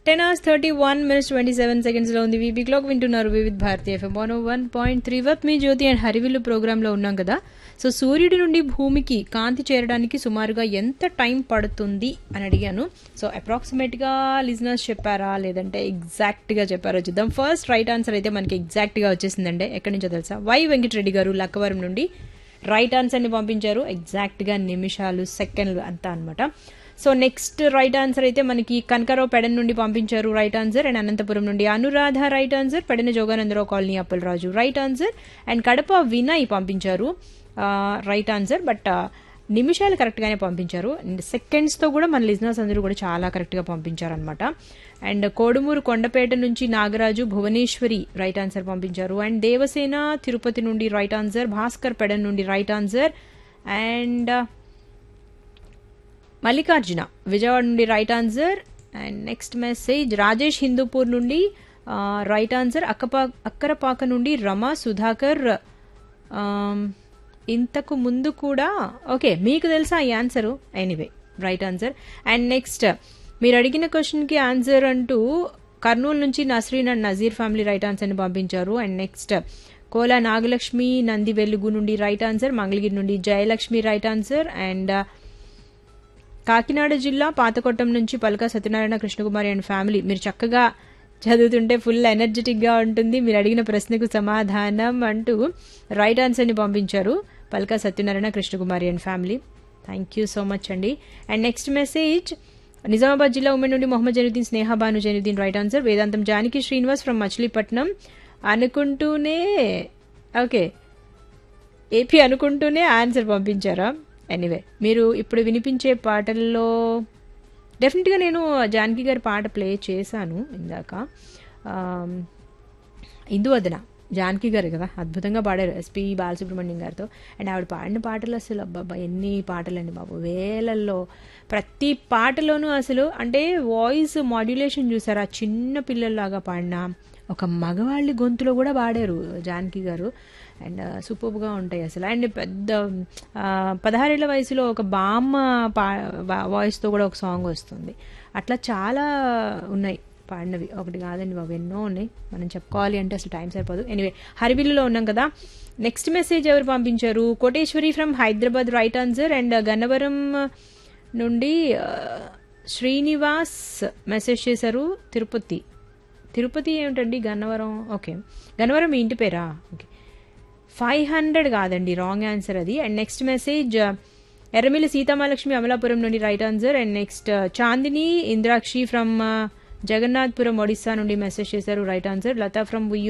ten hours thirty one minutes twenty seven seconds లో ఉంది V B clock వింటున్నారు Vividh Bharati F M one one point three with me Jyothi and Harivillu programme లో ఉన్నాం కదా so సూర్యుడి నుండి భూమికి కాంతి చేరడానికి సుమారుగా ఎంత టైం పడుతుంది అని అడిగాను సో అప్రాక్సిమేట్ గా లిజినర్స్ చెప్పారా లేదంటే ఎగ్జాక్ట్ గా చెప్పారో చూద్దాం ఫస్ట్ రైట్ ఆన్సర్ అయితే మనకి ఎగ్జాక్ట్ గా వచ్చేసిందండి ఎక్కడి నుంచో తెలుసా వై వెంకటరెడ్డి గారు లక్కవరం నుండి రైట్ ఆన్సర్ ని పంపించారు ఎగ్జాక్ట్ గా నిమిషాలు సెకండ్లు అంతా అనమాట సో నెక్స్ట్ రైట్ ఆన్సర్ అయితే మనకి కనకరావు పెడన్ నుండి పంపించారు రైట్ ఆన్సర్ అండ్ అనంతపురం నుండి Anuradha right answer Pedana Joganandarao colony Appalaraju right answer and Kadapa Vinay పంపించారు రైట్ ఆన్సర్ బట్ నిమిషాలు కరెక్ట్గానే పంపించారు అండ్ సెకండ్స్తో కూడా మన లిజినర్స్ అందరూ కూడా చాలా కరెక్ట్గా పంపించారనమాట అండ్ కోడుమూరు కొండపేట నుంచి నాగరాజు భువనేశ్వరి రైట్ ఆన్సర్ పంపించారు అండ్ దేవసేన తిరుపతి నుండి రైట్ ఆన్సర్ భాస్కర్ పెడన్ నుండి right answer and Mallikarjuna Vijayawada నుండి right answer and next message Rajesh Hindupur నుండి రైట్ ఆన్సర్ అక్కపా అక్కరపాక నుండి రమ సుధాకర్ ఇంతకు ముందు కూడా ఓకే మీకు తెలుసా ఈ answer anyway right answer and next మీరు అడిగిన క్వశ్చన్కి ఆన్సర్ అంటూ కర్నూలు నుంచి Nasreen and Nazeer family right ఆన్సర్ని పంపించారు అండ్ నెక్స్ట్ కోలా నాగలక్ష్మి నంది వెలుగు నుండి రైట్ ఆన్సర్ మంగళగిరి నుండి Jayalakshmi right answer and Kakinada జిల్లా పాతకొట్టం నుంచి పలక సత్యనారాయణ కృష్ణకుమారి అండ్ ఫ్యామిలీ మీరు చక్కగా చదువుతుంటే ఫుల్ ఎనర్జెటిక్గా ఉంటుంది మీరు అడిగిన ప్రశ్నకు సమాధానం అంటూ రైట్ ఆన్సర్ని పంపించారు Palaka Satyanarayana Krishnakumari and family thank you so much అండి అండ్ నెక్స్ట్ మెసేజ్ నిజామాబాద్ జిల్లా ఉమెన్ నుండి Mohammed Januddin Sneha Banu Januddin right answer Vedantam Janaki Srinivas from Machilipatnam అనుకుంటూనే ఓకే ఏపీ అనుకుంటూనే ఆన్సర్ పంపించారా ఎనీవే మీరు ఇప్పుడు వినిపించే పాటల్లో డెఫినెట్గా నేను జానకి గారి పాట ప్లే చేశాను ఇందాక ఇందువదన జానకి గారు కదా అద్భుతంగా పాడారు ఎస్పి బాలసుబ్రహ్మణ్యం గారితో అండ్ ఆవిడ పాడిన పాటలు అసలు అబ్బాబ్బా ఎన్ని పాటలండి బాబు వేలల్లో ప్రతి పాటలోనూ అసలు అంటే వాయిస్ మాడ్యులేషన్ చూసారు ఆ చిన్న పిల్లల్లాగా పాడిన ఒక మగవాళ్ళి గొంతులో కూడా పాడారు జానకి గారు అండ్ సూపర్గా ఉంటాయి అసలు అండ్ పెద్ద పదహారేళ్ల వయసులో ఒక బామ్మ పా వాయిస్తో కూడా ఒక సాంగ్ వస్తుంది అట్లా చాలా ఉన్నాయి పాడినవి ఒకటి కాదండి బాబు ఎన్నో ఉన్నాయి మనం చెప్పుకోవాలి అంటే అసలు టైం సరిపోదు ఎనీవే హరిబిల్లులో ఉన్నాం కదా నెక్స్ట్ మెసేజ్ ఎవరు పంపించారు Koteswari from Hyderabad right answer and Gannavaram నుండి శ్రీనివాస్ మెసేజ్ చేశారు తిరుపతి తిరుపతి ఏమిటండి గన్నవరం ఓకే గన్నవరం మీ ఇంటి పేరా ఓకే ఫైవ్ హండ్రెడ్ కాదండి రాంగ్ ఆన్సర్ అది and next message Erramilli Seethamahalakshmi Amalapuram నుండి right answer and next Chandini Indrakshi from Jagannathpuram Odisha నుండి మెసేజ్ చేశారు రైట్ ఆన్సర్ లతా ఫ్రమ్